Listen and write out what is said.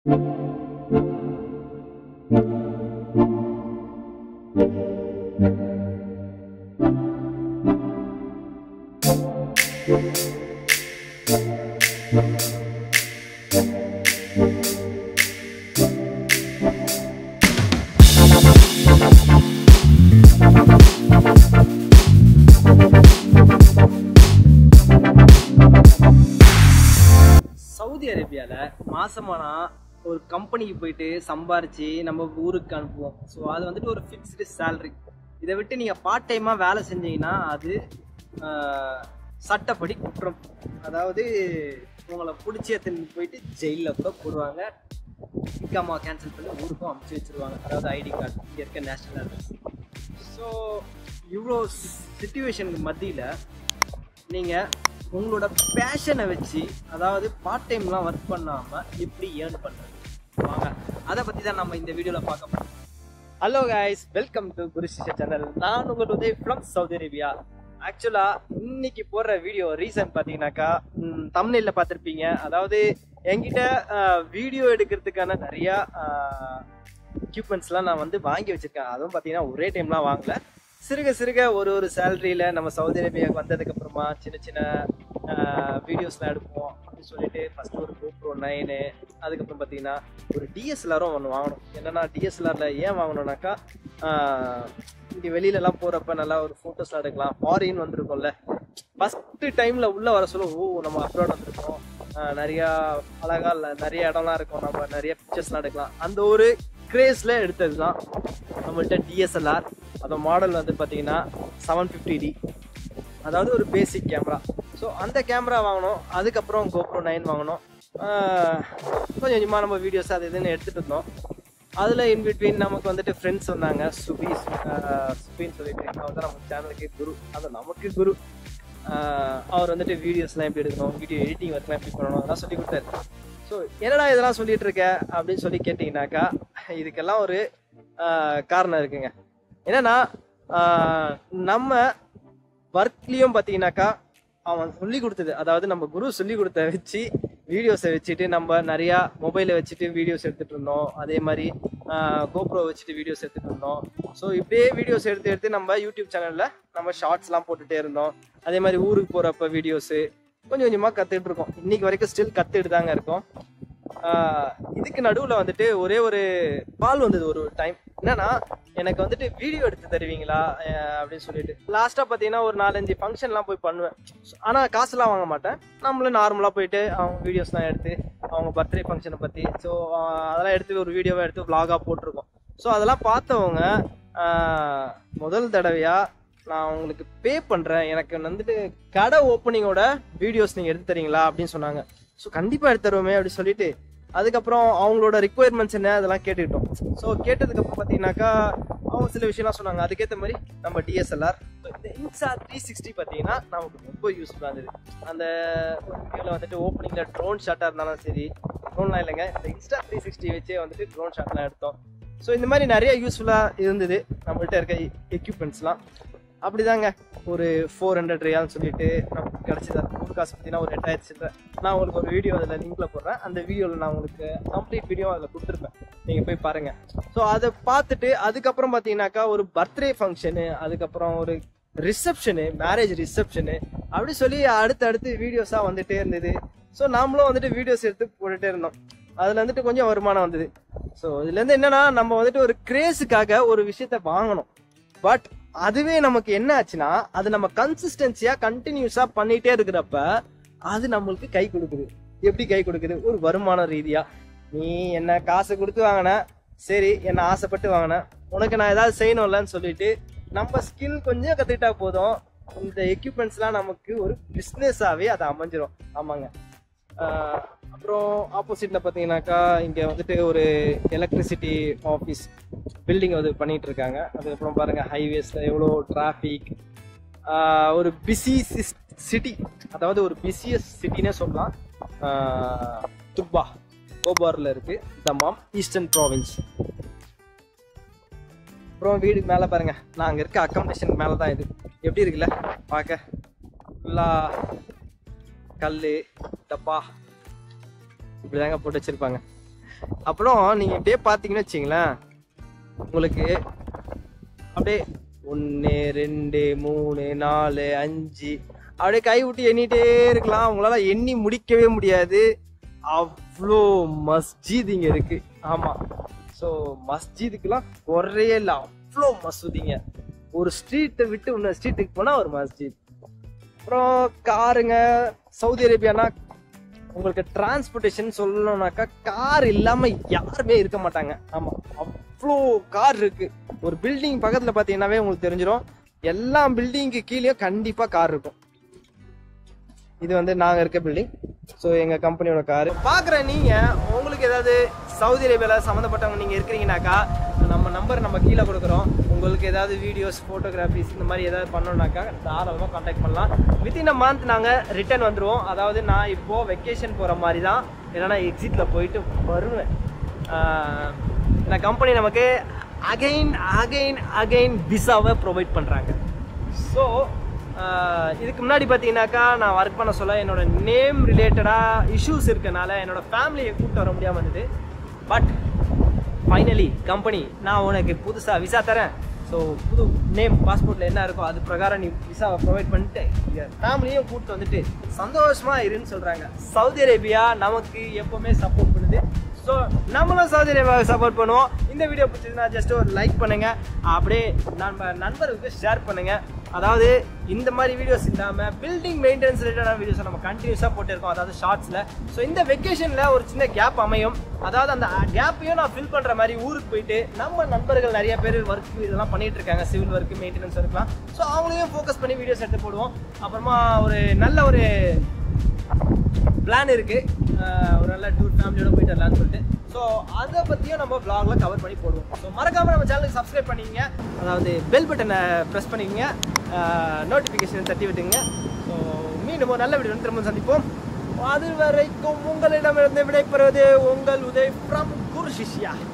Saudi அரேபியாவில் மாசமானா ஒரு கம்பெனிக்கு போயிட்டு சம்பாரிச்சு நம்ம ஊருக்கு அனுப்புவோம் ஸோ அது வந்துட்டு ஒரு ஃபிக்ஸ்டு சேலரி இதை விட்டு நீங்கள் பார்ட் டைமாக வேலை செஞ்சீங்கன்னா அது ஆஹ், சட்டப்படி குற்றம் அதாவது உங்களை பிடிச்சி எடுத்துன்னு போயிட்டு ஜெயிலில் கூட போடுவாங்க இக்காமா கேன்சல் பண்ணி ஊருக்கும் அமுச்சு வச்சிருவாங்க அதாவது ஐடி கார்டு இங்கே இருக்க நேஷனல் அட்ரஸ் ஸோ இவ்வளோ சுச்சுவேஷனுக்கு மத்தியில் நீங்கள் உங்களோட பேஷனை வச்சு அதாவது பார்ட் டைம்லாம் ஒர்க் பண்ணாமல் எப்படி ஏர்ன் பண்ணுறது வாங்க அதை பற்றி தான் நம்ம இந்த வீடியோவில் பார்க்க போகிறோம் hello guys welcome to Gurushisha channel நான் உங்கள் உதய் ஃப்ரம் சவுதி அரேபியா ஆக்சுவலாக இன்னைக்கு போடுற வீடியோ ரீசன் பார்த்தீங்கன்னாக்கா தமிழில் பார்த்துருப்பீங்க அதாவது என்கிட்ட வீடியோ எடுக்கிறதுக்கான நிறையா எக்யூப்மெண்ட்ஸ்லாம் நான் வந்து வாங்கி வச்சிருக்கேன் அதுவும் பார்த்தீங்கன்னா ஒரே டைம்லாம் வாங்கல சிறுக சிறுக ஒரு ஒரு சேலரியில் நம்ம சவுதி அரேபியாவுக்கு வந்ததுக்கு அப்புறமா சின்ன சின்ன வீடியோஸ்லாம் எடுப்போம் அப்படின்னு சொல்லிட்டு ஃபர்ஸ்ட் ஒரு GoPro நைனு அதுக்கப்புறம் பார்த்தீங்கன்னா ஒரு டிஎஸ்எல்ஆரும் ஒன்று வாங்கணும் என்னன்னா டிஎஸ்எல்ஆரில் ஏன் வாங்கணும்னாக்கா இங்கே வெளியிலலாம் போகிறப்ப நல்லா ஒரு ஃபோட்டோஸ்லாம் எடுக்கலாம் ஃபாரின் வந்திருக்கோம்ல ஃபஸ்ட்டு டைமில் உள்ளே வர சொல்ல ஓ நம்ம அப்ரோட் வந்திருக்கோம் ஆஹ் நிறையா அழகா இல்லை நிறைய இடம்லாம் இருக்கும் நம்ம நிறைய பிக்சர்ஸ்லாம் எடுக்கலாம் அந்த ஒரு கிரேஸில் எடுத்தது தான் நம்மள்ட்ட டிஎஸ்எல்ஆர் அதோட மாடல் வந்து பார்த்தீங்கன்னா செவன் ஃபிஃப்டி டி அதாவது ஒரு பேசிக் கேமரா ஸோ அந்த கேமரா வாங்கினோம் அதுக்கப்புறம் கோப்ரோ நைன் வாங்கினோம் ஆஹ் கொஞ்சம் கொஞ்சமாக நம்ம வீடியோஸ் அது இதுன்னு எடுத்துகிட்டு இருந்தோம் அதில் இன்பிட்வீன் நமக்கு வந்துட்டு ஃப்ரெண்ட்ஸ் வந்தாங்க சுபி ஆஹ் சுபின்னு சொல்லிட்டு அவர் தான் நம்ம சேனலுக்கு குரு அது நமக்கு குரு ஆஹ் அவர் வந்துட்டு வீடியோஸ்லாம் எப்படி எடுக்கணும் வீடியோ எடிட்டிங் ஒர்க்லாம் எப்படி பண்ணணும் அதெல்லாம் சொல்லி கொடுத்தாரு ஸோ என்னடா இதெல்லாம் சொல்லிட்டு இருக்க அப்படின்னு சொல்லி கேட்டிங்கனாக்கா இதுக்கெல்லாம் ஒரு ஆஹ் காரணம் இருக்குங்க என்னன்னா ஆஹ் நம்ம ஒர்க்லேயும் பார்த்தீங்கன்னாக்கா அவன் சொல்லி கொடுத்தது அதாவது நம்ம குரு சொல்லி கொடுத்த வச்சு வீடியோஸை வச்சுட்டு நம்ம நிறையா மொபைலை வச்சுட்டு வீடியோஸ் எடுத்துகிட்டு இருந்தோம் அதே மாதிரி கோப்ரோ வச்சுட்டு வீடியோஸ் எடுத்துகிட்டு இருந்தோம் ஸோ இப்படியே வீடியோஸ் எடுத்து எடுத்து நம்ம யூடியூப் சேனலில் நம்ம ஷார்ட்ஸ்லாம் போட்டுகிட்டே இருந்தோம் அதே மாதிரி ஊருக்கு போகிறப்ப வீடியோஸு கொஞ்சம் கொஞ்சமாக கற்றுட்டு இருக்கோம் இன்னைக்கு வரைக்கும் ஸ்டில் கற்றுட்டு தாங்க இருக்கோம் ஆஹ் இதுக்கு நடுவில் வந்துட்டு ஒரே ஒரு கால் வந்தது ஒரு டைம் என்னன்னா எனக்கு வந்துட்டு வீடியோ எடுத்து தருவீங்களா அஹ் அப்படின்னு சொல்லிட்டு லாஸ்ட்டாக பார்த்தீங்கன்னா ஒரு நாலஞ்சு ஃபங்க்ஷன்லாம் போய் பண்ணுவேன் ஆனால் காசுலாம் வாங்க மாட்டேன் நம்மளும் நார்மலாக போயிட்டு அவங்க வீடியோஸ்லாம் எடுத்து அவங்க பர்த்டே ஃபங்க்ஷனை பற்றி ஸோ அதெல்லாம் எடுத்து ஒரு வீடியோவை எடுத்து vlog-ஆ போட்டிருக்கோம் ஸோ அதெல்லாம் பார்த்தவங்க ஆஹ் முதல் தடவையாக நான் உங்களுக்கு பே பண்ணுறேன் எனக்கு வந்துட்டு கடை ஓப்பனிங்கோட வீடியோஸ் நீங்கள் எடுத்து தரீங்களா அப்படின்னு சொன்னாங்க ஸோ கண்டிப்பாக எடுத்து தருவோமே அப்படின்னு சொல்லிட்டு அதுக்கப்புறம் அவங்களோட ரிக்குவயர்மெண்ட்ஸ் என்ன அதெல்லாம் கேட்டுக்கிட்டோம் ஸோ கேட்டதுக்கப்புறம் பார்த்தீங்கன்னாக்கா அவங்க சில விஷயம்லாம் சொன்னாங்க அதுக்கேற்ற மாதிரி நம்ம டிஎஸ்எல்ஆர் இந்த இன்சா த்ரீ சிக்ஸ்டி பார்த்தீங்கன்னா நமக்கு ரொம்ப யூஸ்ஃபுல்லாக இருந்தது அந்த ஒரு வீடியோவில் வந்துட்டு ஓப்பனிங்கில் ட்ரோன் ஷாட்டாக இருந்தாலும் சரி ட்ரோன்லாம் இல்லைங்க இந்த இன்ஸ்டா த்ரீ சிக்ஸ்டி வச்சே வந்துட்டு ட்ரோன் ஷாட்லாம் எடுத்தோம் ஸோ இந்த மாதிரி நிறைய யூஸ்ஃபுல்லாக இருந்தது நம்மள்ட்ட இருக்க எக்யூப்மெண்ட்ஸ்லாம் அப்படிதாங்க ஒரு ஃபோர் ஹண்ட்ரட் ரியால்னு சொல்லிட்டு நமக்கு கிடச்சிது ஊர் காசு பார்த்தீங்கன்னா ஒரு எட்டாயிரத்தி சில்லற நான் உங்களுக்கு ஒரு வீடியோ அதில் லிங்க்ல போடுறேன் அந்த வீடியோவில் நான் உங்களுக்கு கம்ப்ளீட் வீடியோ அதில் கொடுத்துருப்பேன் நீங்கள் போய் பாருங்க ஸோ அதை பார்த்துட்டு அதுக்கப்புறம் பார்த்தீங்கன்னாக்கா ஒரு பர்த்டே ஃபங்க்ஷனு அதுக்கப்புறம் ஒரு ரிசப்ஷனு மேரேஜ் ரிசப்ஷனு அப்படி சொல்லி அடுத்து அடுத்து வீடியோஸாக வந்துட்டே இருந்தது ஸோ நாமளும் வந்துட்டு வீடியோஸ் எடுத்து போட்டுட்டே இருந்தோம் அதில் வந்துட்டு கொஞ்சம் வருமானம் வந்தது ஸோ இதுலேருந்து என்னன்னா நம்ம வந்துட்டு ஒரு கிரேஸுக்காக ஒரு விஷயத்த வாங்கணும் பட் அதுவே நமக்கு என்ன ஆச்சுன்னா அது நம்ம கன்சிஸ்டன்சியா கண்டினியூஸா பண்ணிட்டே இருக்கிறப்ப அது நம்மளுக்கு கை கொடுக்குது எப்படி கை கொடுக்குது ஒரு வருமான ரீதியா நீ என்ன காசு கொடுத்து வாங்கின சரி என்ன ஆசைப்பட்டு வாங்கின உனக்கு நான் ஏதாவது செய்யணும்லன்னு சொல்லிட்டு நம்ம ஸ்கில் கொஞ்சம் கத்துக்கிட்டா போதும் இந்த எக்யூப்மெண்ட்ஸ்லாம் நமக்கு ஒரு பிஸ்னஸாவே அது அமைஞ்சிரும் ஆமாங்க ஆஹ் அப்புறம் ஆப்போசிட்ல பார்த்தீங்கன்னாக்கா இங்கே வந்துட்டு ஒரு எலக்ட்ரிசிட்டி ஆஃபீஸ் பில்டிங் வந்து பண்ணிட்டு இருக்காங்க அதுக்கப்புறம் பாருங்க ஹைவேஸ்ல எவ்வளோ டிராஃபிக் ஒரு பிஸி சிட்டி அதாவது ஒரு பிஸியஸ்ட் சிட்டினே சொல்லலாம் ஆஹ் துப்பா கோபாரில் இருக்கு தமாம் ஈஸ்டர்ன் ப்ராவின்ஸ் அப்புறம் வீடு மேலே பாருங்க நான் அங்கே இருக்க அக்காமடேஷன் மேலே தான் இது எப்படி இருக்குல்ல பார்க்க ஃபுல்லாக கல் டப்பா இப்படிதாங்க போட்டு வச்சிருப்பாங்க அப்புறம் நீங்கள் இப்படியே பார்த்தீங்கன்னு வச்சிங்களேன் உங்களுக்கு அப்படியே ஒன்று ரெண்டு மூணு நாலு அஞ்சு அப்படியே கை விட்டு எண்ணிட்டே இருக்கலாம் உங்களால எண்ணி முடிக்கவே முடியாது அவ்வளோ மஸ்ஜித் இங்க இருக்கு ஆமா ஸோ மஸ்ஜிதுக்கெல்லாம் குறையே இல்லை அவ்வளோ மசூதிங்க ஒரு ஸ்ட்ரீட்டை விட்டு இன்னொரு ஸ்ட்ரீட்டுக்கு போனா ஒரு மஸ்ஜித் அப்புறம் காருங்க சவுதி அரேபியானா உங்களுக்கு டிரான்ஸ்போர்ட்டேஷன் சொல்லணும்னாக்கா கார் இல்லாம யாருமே இருக்க மாட்டாங்க ஆமா அவ்வளோ கார் இருக்கு ஒரு பில்டிங் பக்கத்துல பாத்தீங்கன்னாவே உங்களுக்கு தெரிஞ்சிடும் எல்லா பில்டிங்க்கு கீழேயும் கண்டிப்பா கார் இருக்கும் இது வந்து நாங்க இருக்க பில்டிங் ஸோ எங்க கம்பெனியோட கார் பாக்குற நீங்க உங்களுக்கு ஏதாவது சவுதி அரேபியால சம்மந்தப்பட்டவங்க நீங்க இருக்கிறீங்கனாக்கா நம்ம நம்பர் நம்ம கீழே கொடுக்குறோம் உங்களுக்கு ஏதாவது வீடியோஸ் ஃபோட்டோகிராஃபிஸ் இந்த மாதிரி ஏதாவது பண்ணோம்னாக்கா தாராளமாக காண்டாக்ட் பண்ணலாம் வித்தின் அ மந்த் நாங்கள் ரிட்டர்ன் வந்துடுவோம் அதாவது நான் இப்போ வெக்கேஷன் போகிற மாதிரி தான் என்னன்னா எக்ஸிட்டில் போயிட்டு வருவேன் ஆஹ் இந்த கம்பெனி நமக்கு அகைன் அகைன் அகைன் விசாவை ப்ரொவைட் பண்ணுறாங்க ஸோ இதுக்கு முன்னாடி பார்த்தீங்கன்னாக்கா நான் ஒர்க் பண்ண சொல்ல என்னோட நேம் ரிலேட்டடாக இஷ்யூஸ் இருக்கனால என்னோட ஃபேமிலியை கூப்பிட்டு வர முடியாமல் இருந்தது பட் ஃபைனலி கம்பெனி நான் உனக்கு புதுசாக விசா தரேன் ஸோ புது நேம் பாஸ்போர்ட்டில் என்ன இருக்கோ அது பிரகாரம் நீ விசாவை ப்ரொவைட் பண்ணிட்டு ஃபேமிலியும் கூப்பிட்டு வந்துட்டு சந்தோஷமா இருன்னு சொல்கிறாங்க சவுதி அரேபியா நமக்கு எப்போவுமே சப்போர்ட் பண்ணுது ஸோ நம்மளும் சவுதி அரேபியாவை சப்போர்ட் பண்ணுவோம் இந்த வீடியோ பிடிச்சதுன்னா ஜஸ்ட் ஒரு லைக் பண்ணுங்க அப்படியே நம்ம நண்பர்களுக்கு ஷேர் பண்ணுங்க அதாவது இந்த மாதிரி வீடியோஸ் இல்லாமல் பில்டிங் மெயின்டெனன்ஸ் ரிலேட்டடான வீடியோஸ் நம்ம கண்டினியூஸாக போட்டிருக்கோம் அதாவது ஷார்ட்ஸில் ஸோ இந்த வெக்கேஷனில் ஒரு சின்ன கேப் அமையும் அதாவது அந்த கேப்பையும் நான் ஃபில் பண்ணுற மாதிரி ஊருக்கு போயிட்டு நம்ம நண்பர்கள் நிறைய பேர் ஒர்க் இதெல்லாம் பண்ணிட்டு இருக்காங்க சிவில் ஒர்க் மெயின்டெனன்ஸ் ஒர்க்லாம் ஸோ அவங்களையும் ஃபோக்கஸ் பண்ணி வீடியோஸ் எடுத்து போடுவோம் அப்புறமா ஒரு நல்ல ஒரு பிளான் இருக்கு அஹ் ஒரு நல்ல டூர் ஃபேமிலியோட போயிட்டு வரலாம்னு சொல்லிட்டு ஸோ அதை பற்றியும் நம்ம vlogல கவர் பண்ணி போடுவோம் ஸோ மறக்காம நம்ம சேனலுக்கு சப்ஸ்கிரைப் பண்ணிக்கங்க அதாவது பெல் பட்டனை ப்ரெஸ் பண்ணிக்கங்க நோட்டிஃபிகேஷன் தட்டி விட்டுங்க ஸோ மீண்டும் ஒரு நல்ல வீடியோ திரும்ப சந்திப்போம் அது வரைக்கும் உங்களிடமிருந்து விடைபெறுவது உங்கள் உதய் ஃப்ரம் குரு சிஷ்யா